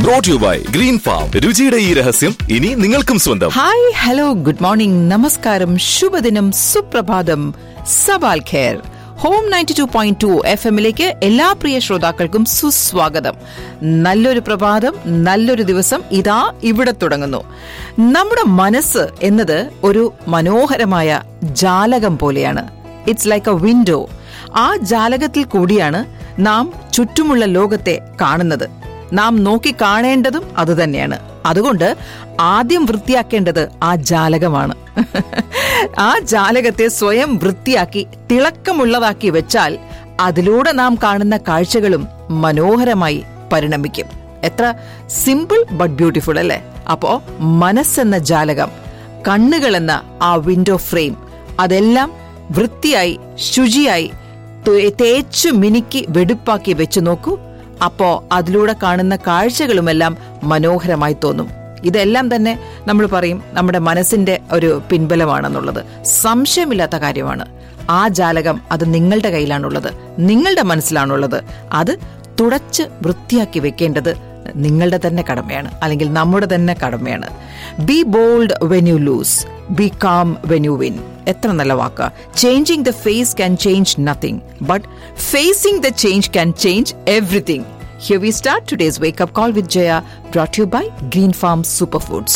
Brought you by Green Farm രുചിയുടെ ഈ രഹസ്യം ഇനി നിങ്ങൾക്കും സ്വന്തം ഹായ് ഹലോ ഗുഡ് മോർണിംഗ് നമസ്കാരം ശുഭദിനം സുപ്രഭാതം സവാൽ ഖേർ home ninety two point two F എമ്മിലേക്ക് എല്ലാ പ്രിയ ശ്രോതാക്കൾക്കും സുസ്വാഗതം നല്ലൊരു പ്രഭാതം നല്ലൊരു ദിവസം ഇതാ ഇവിടെ തുടങ്ങുന്നു നമ്മുടെ മനസ്സ് എന്നത് ഒരു മനോഹരമായ ജാലകം പോലെയാണ് ഇറ്റ്സ് ലൈക്ക് എ വിൻഡോ ആ ജാലകത്തിൽ കൂടിയാണ് നാം ചുറ്റുമുള്ള ലോകത്തെ കാണുന്നത് നാം നോക്കി കാണേണ്ടതും അതുതന്നെയാണ് അതുകൊണ്ട് ആദ്യം വൃത്തിയാക്കേണ്ടത് ആ ജാലകമാണ് ആ ജാലകത്തെ സ്വയം വൃത്തിയാക്കി തിളക്കമുള്ളതാക്കി വെച്ചാൽ അതിലൂടെ നാം കാണുന്ന കാഴ്ചകളും മനോഹരമായി പരിണമിക്കും എത്ര സിമ്പിൾ ബട്ട് ബ്യൂട്ടിഫുൾ അല്ലേ അപ്പോ മനസ്സെന്ന ജാലകം കണ്ണുകളെന്ന ആ വിൻഡോ ഫ്രെയിം അതെല്ലാം വൃത്തിയായി ശുചിയായി തു- തേച്ചു മിനുക്കി വെടുപ്പാക്കി വെച്ചു നോക്കൂ അപ്പോ അതിലൂടെ കാണുന്ന കാഴ്ചകളുമെല്ലാം മനോഹരമായി തോന്നും ഇതെല്ലാം തന്നെ നമ്മൾ പറയും നമ്മുടെ മനസ്സിന്റെ ഒരു പിൻബലമാണെന്നുള്ളത് സംശയമില്ലാത്ത കാര്യമാണ് ആ ജാലകം അത് നിങ്ങളുടെ കയ്യിലാണുള്ളത് നിങ്ങളുടെ മനസ്സിലാണുള്ളത് അത് തുടച്ച് വൃത്തിയാക്കി വെക്കേണ്ടത് നിങ്ങളുടെ തന്നെ കടമയാണ് അല്ലെങ്കിൽ നമ്മുടെ തന്നെ കടമയാണ് be bold when you lose be calm when you win എത്ര നല്ല വാക്ക changing the face can change nothing but facing the change can change everything Here we start today's wake up call with Jaya, brought to you by Green Farm Superfoods.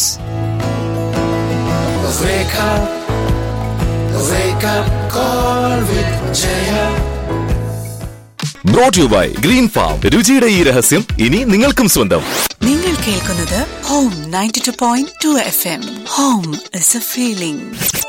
Wake up, wake up, call with Jaya. Brought you by Green Farm രുചിയുടെ ഈ രഹസ്യം ഇനി നിങ്ങൾക്കും സ്വന്തം നിങ്ങൾ കേൾക്കുന്നത് home ninety two point two F M home is a feeling